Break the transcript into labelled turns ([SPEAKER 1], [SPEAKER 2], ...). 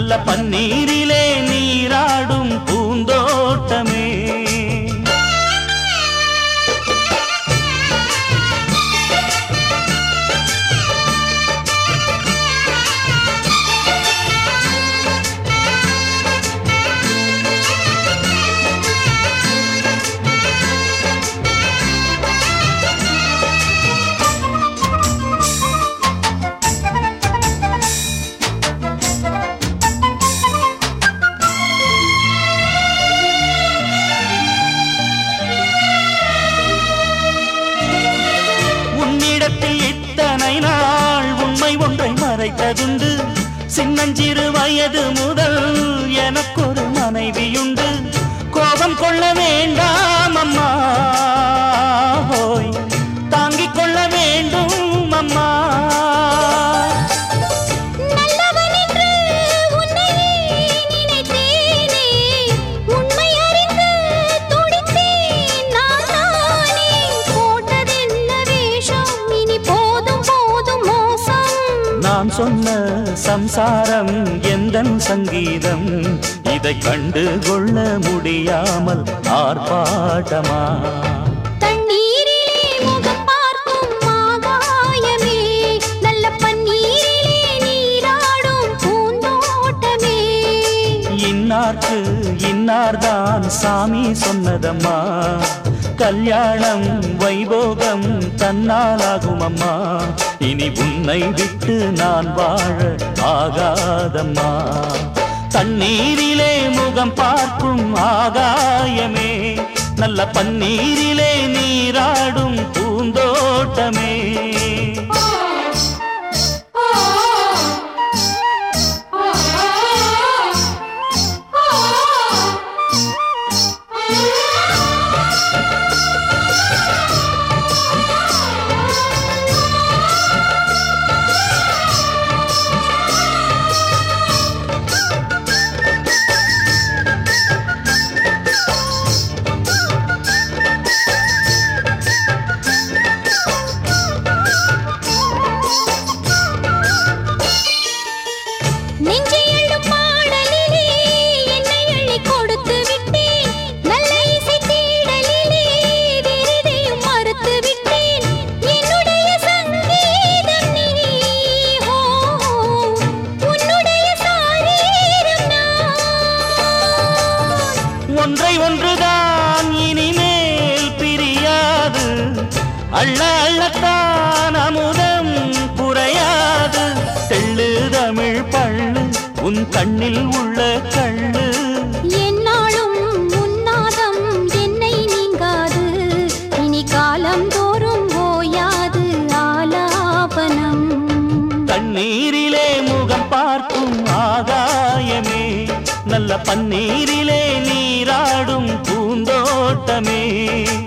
[SPEAKER 1] நல்ல பன்னீரிலே நீராடும் பூந்தோட்டமே உன்னிடத்தில் இத்தனை நாள் உண்மை ஒன்றை மறைத்ததுண்டு சின்னஞ்சிறு வயது முதல் எனக்கொரு மனைவியுண்டு கோபம் கொள்ள வேண்டாம் அம்மா ஹோய் தாங்கிக் கொள்ள வேண்டும் அம்மா
[SPEAKER 2] நல்லவன் என்று உன்னையே நினைத்தேனே உண்மை அறிந்து துடித்தேன் நான் நானே போட்டதென்ன வேஷம் இனி போதும் போதும் மோசம்
[SPEAKER 1] நான் சொன்ன சம்சாரம் எந்தன் சங்கீதம் இதை கண்டு கொள்ள முடியாமல் ஆர்ப்பாட்டமா
[SPEAKER 2] தண்ணீரிலே முகம் பார்க்கும் ஆகாயமே நல்ல பன்னீரிலே நீராடும் பூந்தோட்டமே
[SPEAKER 1] இன்னார்க்கு இன்னார்தான் சாமி சொன்னதம்மா கல்யாணம் வைபோகம் தன்னாலாகும் அம்மா இனி உன்னை விட்டு நான் வாழ ஆகாதம்மா தண்ணீரிலே முகம் பார்க்கும் ஆகாயமே நல்ல பன்னீரிலே நீராடும் பூந்தோட்டமே
[SPEAKER 2] நெஞ்சை அள்ளும் பாடலிலே என்னை அள்ளி கொடுத்து விட்டேன் நல்ல இசை தேடலிலே விருதையும் மறுத்து விட்டேன் என்னுடைய சங்கீதம் நீ ஹோ உன்னுடைய சாரீரம் நான்
[SPEAKER 1] ஒன்றை ஒன்றுதான் இனிமேல் பிரியாது அள்ள அள்ளத்தான் அமுதம் குறையாது தெள்ளு தமிழ் பள்ளு உன் கண்ணில் உள்ள கள்ளு
[SPEAKER 2] என்னாலும் உன்னாதம் என்னை நீங்காது இனி காலம் தோறும் ஓயாது ஆலாபனம்
[SPEAKER 1] தண்ணீரிலே முகம் பார்க்கும் ஆகாயமே நல்ல பன்னீரிலே நீராடும் பூந்தோட்டமே